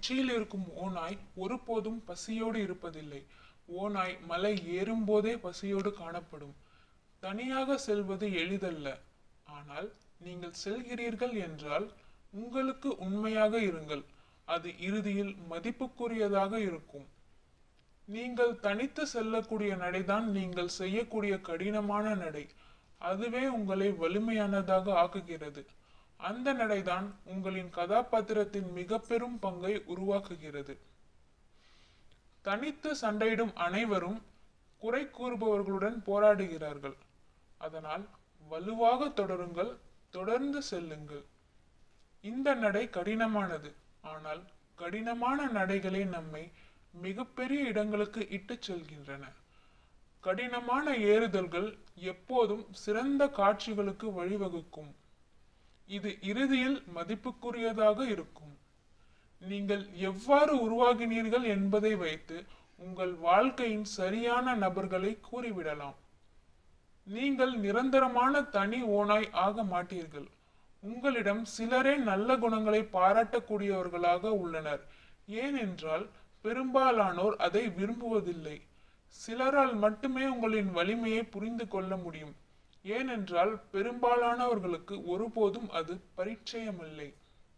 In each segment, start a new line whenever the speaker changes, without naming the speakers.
உச்சியில் இருக்கும் ஓநாய் ஒருபோதும் பசியோடு இருப்பதில்லை ஓநாய் மலை ஏறும்போதே பசியோடு காணப்படும் தனியாக செல்வது எளிதல்ல ஆனால் நீங்கள் செல்கிறீர்கள் என்றால் உங்களுக்கு உண்மையாக இருங்கள் அது இறுதியில் மதிப்புக்குரியதாக இருக்கும் நீங்கள் தனித்து செல்லக்கூடிய நடைதான் நீங்கள் செய்யக்கூடிய கடினமான நடை அதுவே உங்களை வலிமையானதாக ஆக்குகிறது அந்த நடைதான் உங்களின் கதாபாத்திரத்தின் மிக பெரும் பங்கை உருவாக்குகிறது தனித்து சண்டையிடும் அனைவரும் குறை கூறுபவர்களுடன் போராடுகிறார்கள் அதனால் வலுவாக தொடருங்கள் தொடர்ந்து செல்லுங்கள் இந்த நடை கடினமானது ஆனால் கடினமான நடைகளே நம்மை மிகப்பெரிய இடங்களுக்கு இட்டுச் செல்கின்றன கடினமான ஏறுதல்கள் எப்போதும் சிறந்த காட்சிகளுக்கு வழிவகுக்கும் இது இறுதியில் மதிப்புக்குரியதாக இருக்கும் நீங்கள் எவ்வாறு உருவாகினீர்கள் என்பதை வைத்து உங்கள் வாழ்க்கையின் சரியான நபர்களை கூறிவிடலாம் நீங்கள் நிரந்தரமான தனி ஓனாய் ஆக மாட்டீர்கள் உங்களிடம் சிலரே நல்ல குணங்களை பாராட்டக்கூடியவர்களாக உள்ளனர் ஏனென்றால் பெரும்பாலானோர் அதை விரும்புவதில்லை சிலரால் மட்டுமே உங்களின் வலிமையை புரிந்து கொள்ள முடியும் ஏனென்றால் பெரும்பாலானவர்களுக்கு ஒருபோதும் அது பரிச்சயமில்லை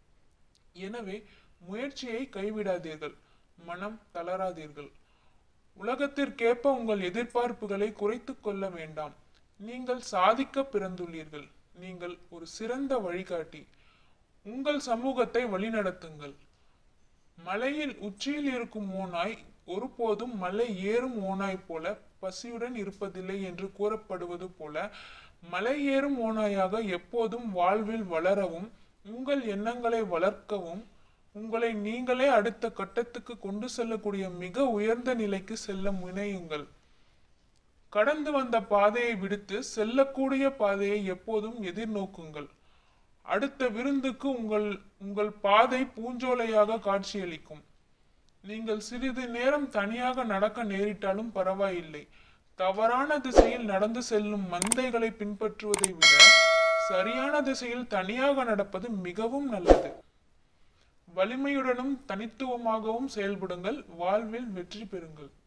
எனவே முயற்சியை கைவிடாதீர்கள் மனம் தளராதீர்கள் உலகத்திற்கேற்ப உங்கள் எதிர்பார்ப்புகளை குறைத்துக் கொள்ள வேண்டாம் நீங்கள் சாதிக்க பிறந்துள்ளீர்கள் நீங்கள் ஒரு சிறந்த வழிகாட்டி உங்கள் சமூகத்தை வழிநடத்துங்கள் மலையில் உச்சியில் இருக்கும் ஓனாய் ஒருபோதும் மலை ஏறும் ஓனாய் போல பசியுடன் இருப்பதில்லை என்று கூறப்படுவது போல மலை ஏறும் ஓனாயாக எப்போதும் வாழ்வில் வளரவும் உங்கள் எண்ணங்களை வளர்க்கவும் உங்களை நீங்களே அடுத்த கட்டத்துக்கு கொண்டு செல்லக்கூடிய மிக உயர்ந்த நிலைக்கு செல்ல முனையுங்கள் கடந்து வந்த பாதையை விடுத்து செல்லக்கூடிய பாதையை எப்போதும் எதிர்நோக்குங்கள் அடுத்த விருந்துக்கு உங்கள் உங்கள் பாதை பூஞ்சோலையாக காட்சியளிக்கும் நீங்கள் சிறிது நேரம் தனியாக நடக்க நேரிட்டாலும் பரவாயில்லை தவறான திசையில் நடந்து செல்லும் மந்தைகளை பின்பற்றுவதை விட சரியான திசையில் தனியாக நடப்பது மிகவும் நல்லது வலிமையுடனும் தனித்துவமாகவும் செயல்படுங்கள் வாழ்வில் வெற்றி பெறுங்கள்